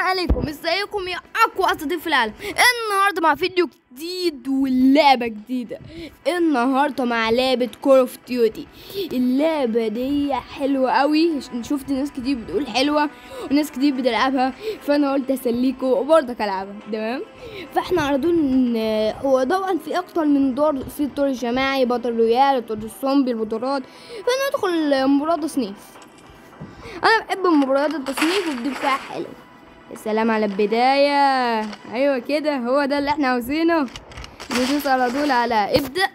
عليكم ازيكم يا اقوى اساطير في العالم النهارده مع فيديو جديد ولعبه جديده النهارده مع لعبه كول اوف ديوتي اللعبه دي حلوه قوي شفت ناس كتير بتقول حلوه وناس كتير بتلعبها فانا قلت اسليكم وبرضك العبها تمام فاحنا على طول ن- هو طبعا في اكتر من دور في الدور الجماعي بطل رويال الدور الزومبي البطولات فندخل مباراه تصنيف انا بحب مباريات التصنيف وبدي فيها حلو يا سلام على البداية ايوه كده هو ده اللي احنا عاوزينه ندوس على طول على ابدأ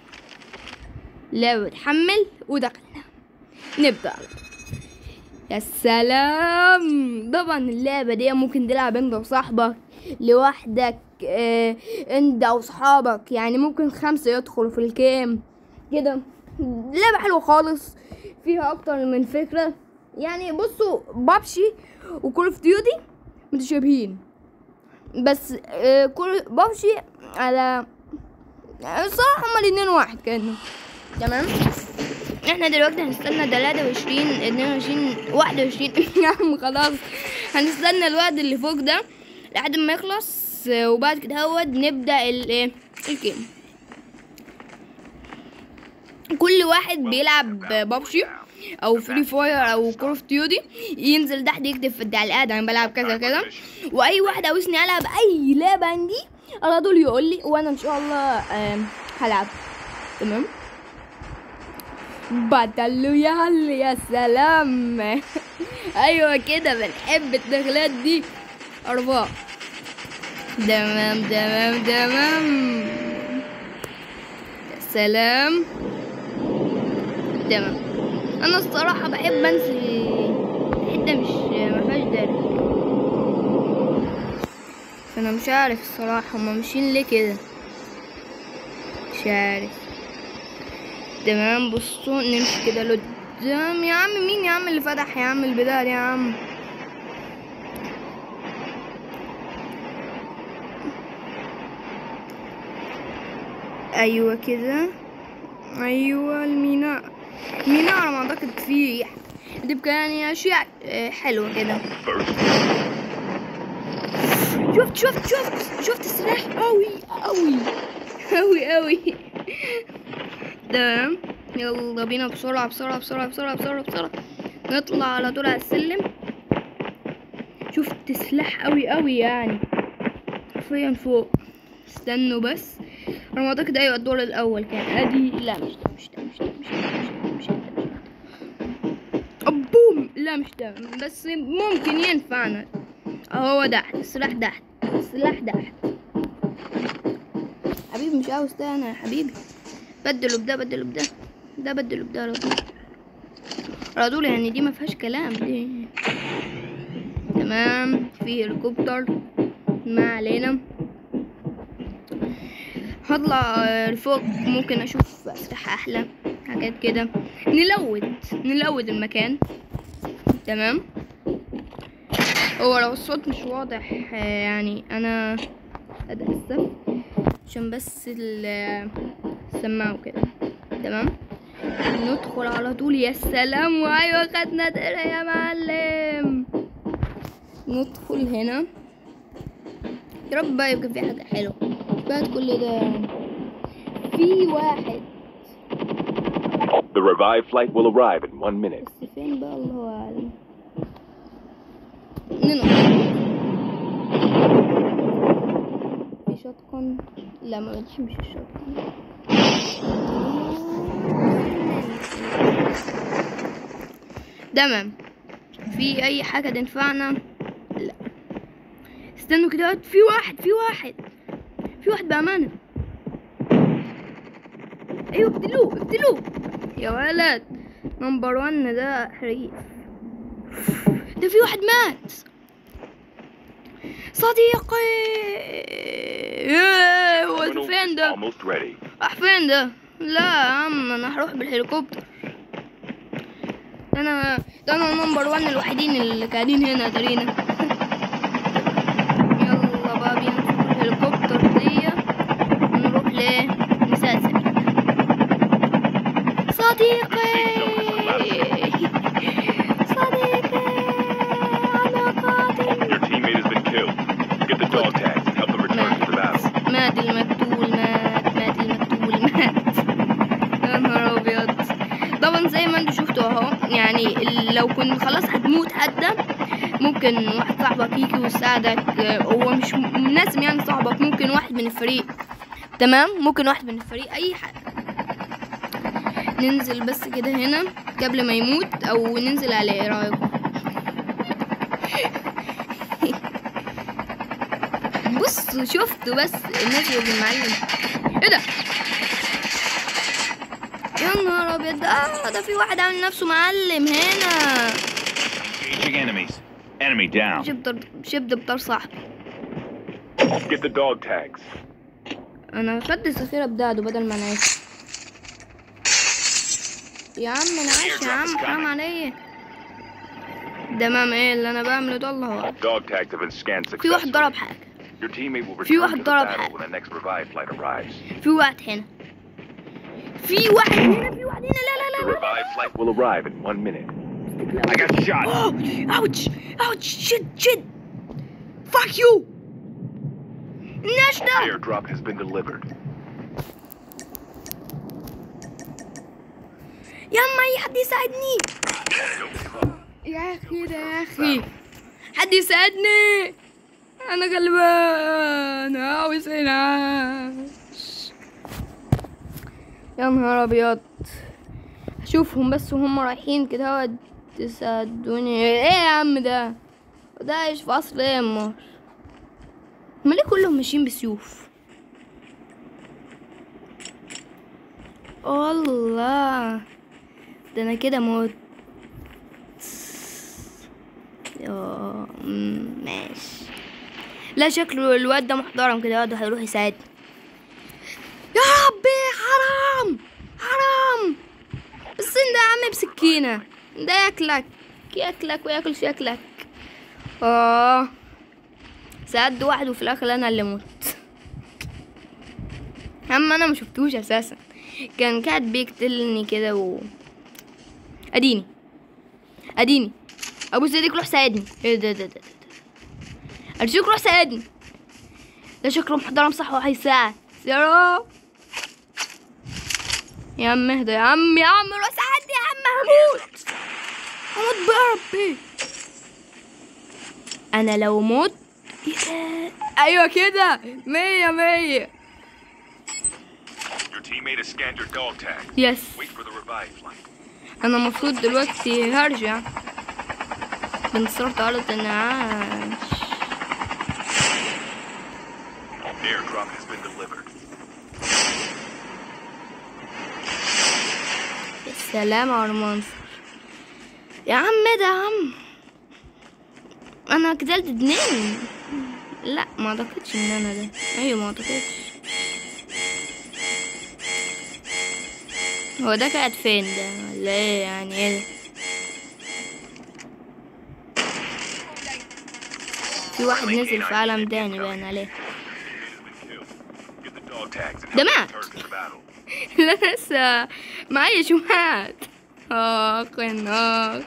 لعبة تحمل ودخلنا نبدأ على طول. يا سلام طبعا اللعبة دي ممكن تلعب انت وصاحبك لوحدك اه انت واصحابك يعني ممكن خمسة يدخلوا في الكام كده لعبة حلوة خالص فيها اكتر من فكرة يعني بصوا بابشي وكول اوف ديوتي متشابهين بس آه، كل بابشي على الصراحة هما الاتنين واحد كانوا تمام احنا دلوقتي هنستنى تلاتة وعشرين اتنين وعشرين واحد وعشرين يا عم خلاص هنستنى الوقت اللي فوق ده لحد ما يخلص آه، وبعد كده هو نبدأ ال آه، الجيم كل واحد بيلعب بابجي او فري فاير او كول اوف ديوتي ينزل تحت يكتب في التعليقات انا بلعب كذا كذا واي واحد عاوزني العب اي لعبه عندي على طول يقول لي وانا ان شاء الله آم، هلعب تمام باتل رويال يا سلام ايوه كده بنحب الدخلات دي اربعة تمام تمام تمام يا سلام تمام انا الصراحه بحب انسي حته مش ما فيهاش درب انا مش عارف الصراحه هما ماشيين ليه كده مش عارف تمام بصوا نمشي كده لقدام يا عم مين يا عم اللي فتح يا عم البداية دي يا عم ايوه كده ايوه الميناء ميناء على ما اعتقد فيه تبقى يعني اشياء آه، حلوه كده شفت شفت شفت شفت السلاح قوي قوي قوي قوي تمام يلا بينا بسرعة بسرعة بسرعة بسرعة بسرعة بسرعة نطلع على طول على السلم شفت سلاح قوي قوي يعني حرفيا فوق استنوا بس انا ما اعتقد ايوه الدور الاول كان ادي لا مش ده مش ده مش ده مش ده مش ده مش ده مش ده بوم لا مش ده بس ممكن ينفعنا هو تحت السلاح تحت السلاح تحت حبيبي مش عاوز ده انا يا حبيبي بدلوا بده بدلوا بده ده بدلوا بده على طول على طول يعني دي ما فيهاش كلام دي تمام في هليكوبتر ما علينا هطلع آه، لفوق ممكن اشوف اسلحة احلى حاجات كده نلود نلود المكان تمام هو لو الصوت مش واضح آه، يعني انا اتاسف عشان بس ال- السماعة وكده تمام ندخل على طول يا سلام وايوه خدنا درع يا معلم ندخل هنا يا رب بقى يبقى في حاجة حلوة بعد كل ده يعني. في واحد The revived flight will arrive in one minute. بس فين بقى الله اعلم ننط في شotgun لا ما بنحبش الشotgun تمام في اي حاجة تنفعنا لا استنوا كده في واحد في واحد في واحد بأمانة ايوه اقتلوه اقتلوه يا ولد نمبر ون ده حريف ده في واحد مات صديقي ياه، هو Terminal فين is ده almost ready. راح فين ده لا يا عم انا هروح بالهليكوبتر انا ده انا نمبر وان الوحيدين اللي قاعدين هنا ترينا يلا بقى بينا نشوف الهليكوبتر دي ونروح لنسلسل صديقي صديقي انا قاتل Your teammate has لو كنت خلاص هتموت حتى ممكن واحد صاحبك يجي ويساعدك آه، هو مش م- مناسب يعني صاحبك ممكن واحد من الفريق تمام ممكن واحد من الفريق اي حاجه ننزل بس كده هنا قبل ما يموت او ننزل عليه ايه رايكم بصوا شفتوا بس الناس اللي المعلم ايه ده يا نهار ابيض ده ده في واحد عامل نفسه معلم هنا Engaging enemies. Enemy down. شبت شبت بطار صاحبي Get the dog tags. انا خدت الذخيره بداده بدل ما انا عايش يا عم انا عايش يا عم حرام عليا ده مام ايه اللي انا بعمله ده الله All أكبر. dog tags have been scanned في واحد successfully. ضرب حاجه Your teammate will في return واحد to the ضرب battle حاجة. when the next revive flight arrives. في واحد هنا في واحد هنا في واحد هنا لا The لا لا revive flight will arrive in one minute. I got shot. لا اوتش اوتش شد شد فاك يو الناش ده Airdrop has been delivered. يا اما اي حد يساعدني يا اخي ده يا اخي حد يساعدني انا غلبان عاوز انعاش يا نهار ابيض اشوفهم بس وهم رايحين كده هو تساعدوني ايه يا عم ده ده ايش في اصل ايه امال هما ليه كلهم ماشيين بسيوف الله ده انا كده موت يا مم، ماشي لا شكله الواد ده محترم كده الواد ده هيروح يساعدني يا ربي حرام حرام الصين ده يا عم بسكينة ده ياكلك ياكلك وياكل شكلك اه ساعد واحد وفي الاخر انا اللي مت اما انا ما شفتوش اساسا كان قاعد بيقتلني كده و اديني اديني ابو صديق روح ساعدني ايه ده ده ده ده ارجوك روح ساعدني ده شكله محترم صح وهيساعد يا رب يا عم اهدى يا عم يا عم روح ساعدني يا عم هموت هموت بقى ربي انا لو مت إيه ده؟ ايوه كده مية مية Your teammate has scanned your dog tag. يس Wait for the revive flight. انا المفروض دلوقتي هرجع بنصرت على انعاش Airdrop has been delivered. يا سلام على المنظر يا عم إيه ده يا عم انا قتلت اتنين لا ما اعتقدش ان انا ده ايوه ما اعتقدش هو ده قاعد فين ده ولا ايه يعني ايه ده في واحد نزل في عالم تاني باين عليه Get the dog tags and ده help مات. return to the battle. لا لسه معايا شمعات اخ اخ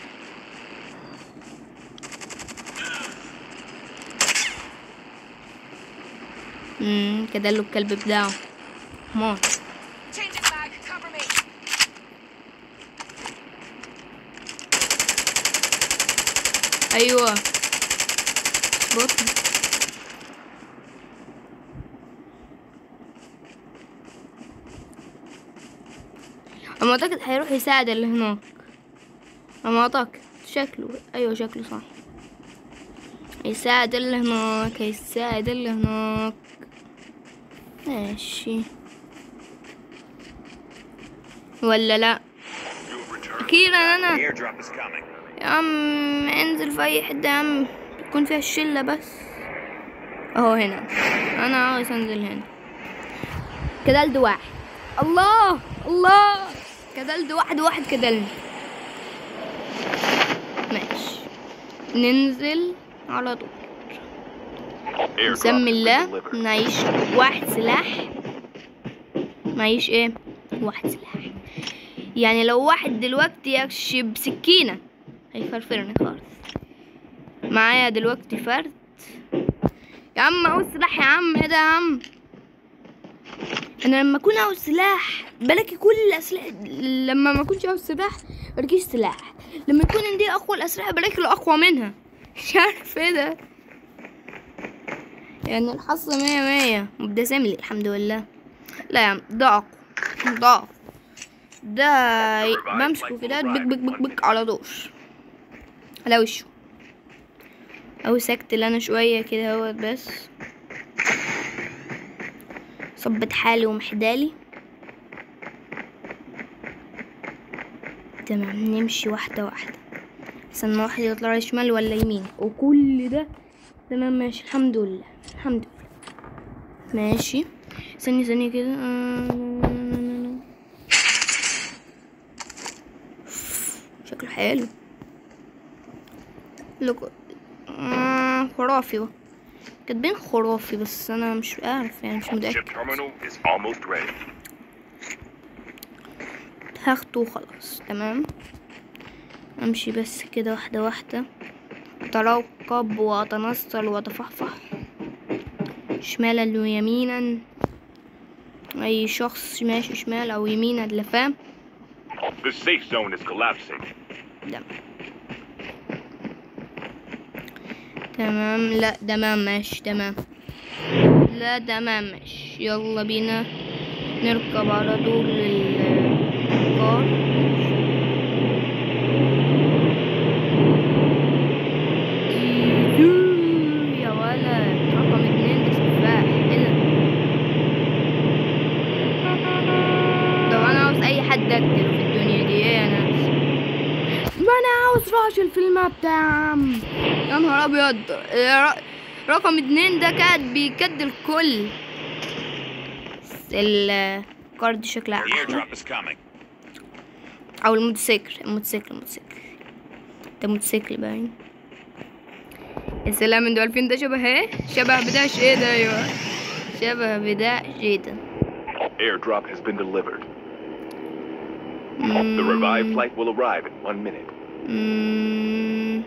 امم كده له الكلب بتاعه موت Changing mag, cover me. ايوه بطن اما اعتقد هيروح يساعد اللي هناك اما اعتقد شكله ايوه شكله صح يساعد اللي هناك يساعد اللي هناك ماشي ولا لا You have returned. اخيرا انا The airdrop is coming. يا عم انزل في اي حته يا عم تكون فيها الشله بس اهو هنا انا عاوز انزل هنا كدلت واحد الله الله كدلت واحد واحد كدلني ماشي ننزل على طول Airdrop بسم has been الله delivered. نعيش واحد سلاح نعيش ايه واحد سلاح يعني لو واحد دلوقتي يكشي بسكينة هيفرفرني خالص معايا دلوقتي فرد يا عم عاوز سلاح يا عم ايه ده يا عم انا لما اكون عاوز سلاح بلاقي كل الاسلحه لما ما اكونش عاوز سلاح بركيش سلاح لما يكون عندي اقوى الاسلحه بلاقي اقوى منها مش عارف ايه ده يعني الحظ مية مية مبتسم لي الحمد لله لا يا عم ده اقوى ده أقوى. ده ي- بمسكه كده بك بك بك بك على طول على وشه او سكت لنا شوية كده هو بس صبت حالي ومحدالي تمام نمشي واحدة واحدة استنى واحد يطلع على شمال ولا يمين وكل ده تمام ماشي الحمد لله الحمد لله ماشي ثانية ثانية كده آه، شكله حلو لك آه خرافي بقى كاتبين خرافي بس انا مش عارف يعني مش Chip متأكد terminal is almost ready. هاخده وخلاص تمام امشي بس كده واحدة واحدة اترقب واتنصل واتفحفح شمالا ويمينا اي شخص ماشي شمال او يمين لفاه The safe zone is collapsing. ده تمام لا تمام ماشي تمام لا تمام ماشي يلا بينا نركب على طول الكار يا ولد رقم اتنين ده سفاح ايه ده طب انا عاوز اي حد اقتله في الدنيا دي ايه يا ناس ما انا عاوز راشل في الماب ده يا عم يا نهار ابيض يا ر- رقم اتنين ده كاد بيكد الكل الكارد شكلها The احلى airdrop is coming. او الموتوسيكل الموتوسيكل الموتوسيكل ده موتوسيكل باين يا سلام انتوا عارفين ده شبه ايه شبه بتاع ايه ده ايوه شبه بتاع جدا Airdrop has been delivered. The revived flight will arrive in one minute. مم.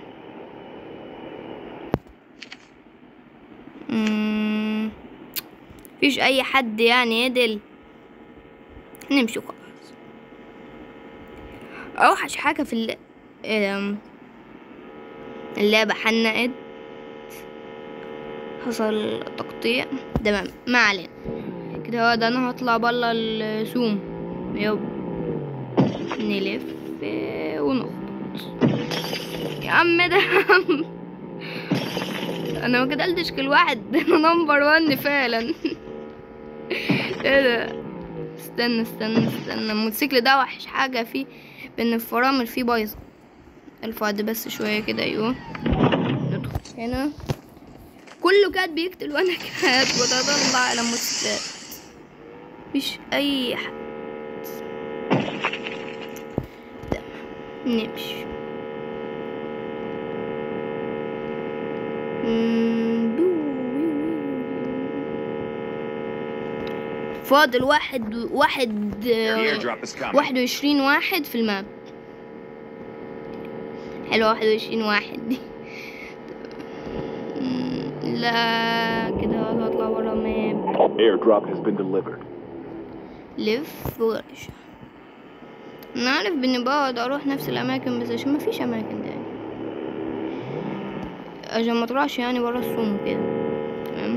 مم. مفيش اي حد يعني يدل نمشي خلاص اوحش حاجة في الل- آم، اللعبة حنقت حصل تقطيع تمام ما علينا كده هو ده انا هطلع بره السوم يب نلف ونخبط يا عم ده انا ما قتلتش كل واحد انا نمبر وان فعلا ايه ده استنى استنى استنى الموتوسيكل ده وحش حاجة فيه بان الفرامل فيه بايظة الفاضي بس شوية كده ايوه ندخل هنا كله كان بيقتل وانا كات بتطلع على موتوسيكلات مفيش اي حد نمشي مم، بو- فاضل واحد واحد The airdrop is coming. واحد وعشرين واحد في الماب حلو واحد وعشرين واحد دي مم، لا كده هطلع برا الماب Airdrop has been delivered. لف وارجع انا عارف باني بقعد اروح نفس الاماكن بس عشان مفيش اماكن تاني عشان ما اطلعش يعني برا السوم كده تمام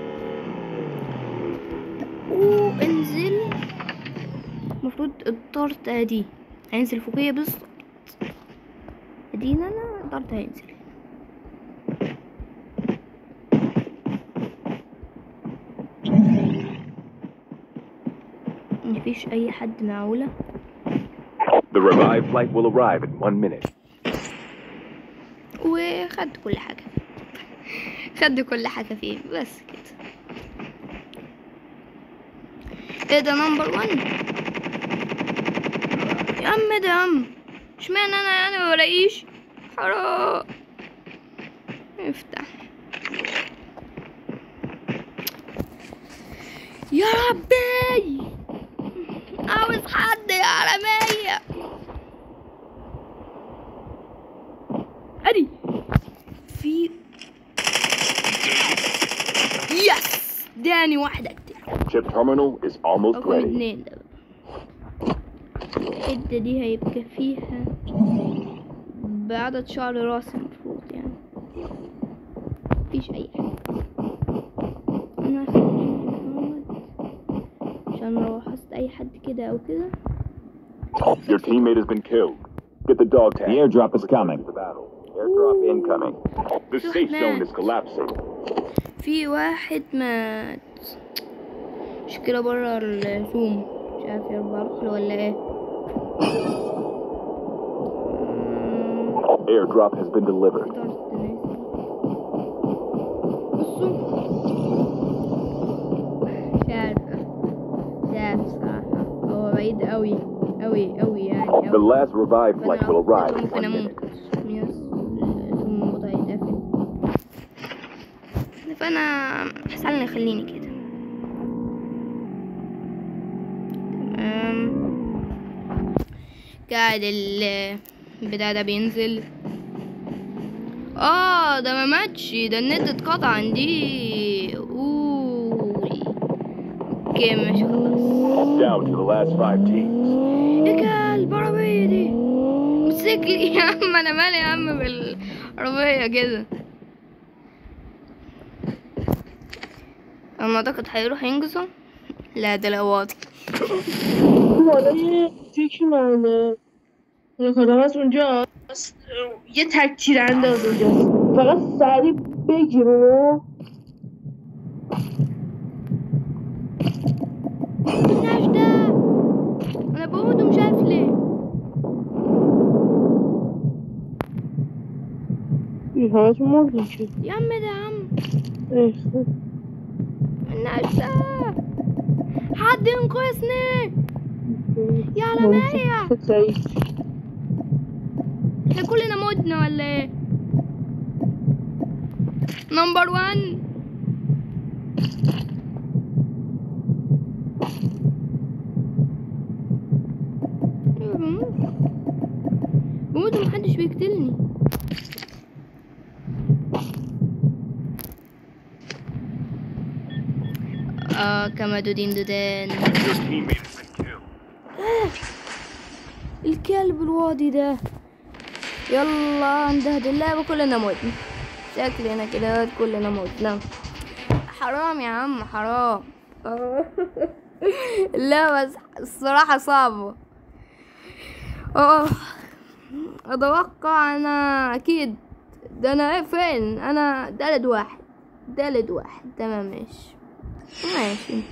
وانزل المفروض الطارت ادي هينزل فوقيا بالظبط ادينا انا الطارت هينزل مفيش اي حد معقوله The revived flight will arrive in one minute. وخد كل حاجة خد كل حاجة فيه بس كده ايه ده نمبر وان يا عم ده يا عم اشمعنى انا يعني ما بلاقيش حرام افتح يا ربي عاوز حد يا عالمية ادي في يس داني واحدة كتير Chip terminal is almost رقم ready. اتنين ده بقى. الحتة دي هيبقى فيها بعدد شعر راسي المفروض يعني مفيش اي حاجة انا خليني عشان لو لاحظت اي حد كده او كده Your teammate has been killed. Get the dog tag. The airdrop is coming. The battle. Airdrop incoming. The safe man. zone is collapsing. في واحد مات مشكلة برا الزوم مش عارف يربع له ولا ايه مم، Airdrop has been في delivered. طرد نازل. بصوا مش عارفة مش عارف صراحة هو بعيد أوي أوي أوي يعني The أوي last revived فأنا flight will لو arrive in ممكن one أموت minute. يس الزوم وضعي يتقفل فأنا أحسن خليني كده تمام قاعد ال البتاع ده بينزل اه ده ما ماتش ده النت اتقطع عندي اوه اوكي ماشي خلاص Down to the last five teams. ايه كلب عربية دي موتوسيكل يا عم انا مالي يا عم بالعربية كده اما اعتقد هيروح ينقذه لا ده لواطي حالا یه فکر منه خودم از اونجاست یه تک تیرانداز اونجاست فقط سریع بگیر رو ملناش ده انا بموت ومش عارف ليه این همه مردیم که يا عم ده يا عم اه، ملناش ده حد ينقذني يا على مايا خب، سریع احنا كلنا متنا ولا ايه نمبر وان أيوة بموت بموت ومحدش بيقتلني اه كما دودين دودان Your teammate has been killed. الكلب الواضي ده يلا انتهت اللعبة كلنا موتنا شكلنا كده كلنا موتنا حرام يا عم حرام اللعبة الصراحة صعبة اه اتوقع انا اكيد ده انا فين انا تالت واحد تالت واحد تمام ماشي ماشي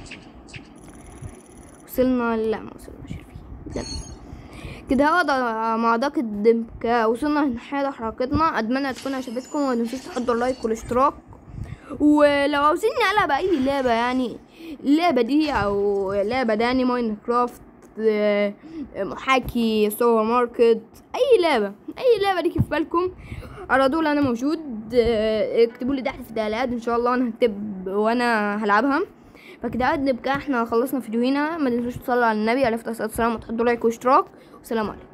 وصلنا لا ما وصلناش فيه لا كده هو ده ما اعتقد كده وصلنا لنهاية حلقتنا اتمنى تكون عجبتكم وما تنسوش تحطوا اللايك والاشتراك ولو عاوزين نلعب اي لعبة يعني اللعبة دي او لعبة داني ماين كرافت آه، محاكي سوبر ماركت اي لعبة اي لعبة دي في بالكم على طول انا موجود آه، اكتبوا لي تحت في التعليقات ان شاء الله انا هكتب وانا هلعبها فكده نبقى احنا خلصنا فيديوهنا ما تنسوش تصلوا على النبي عليه الصلاه والسلام وتحطوا لايك واشتراك والسلام عليكم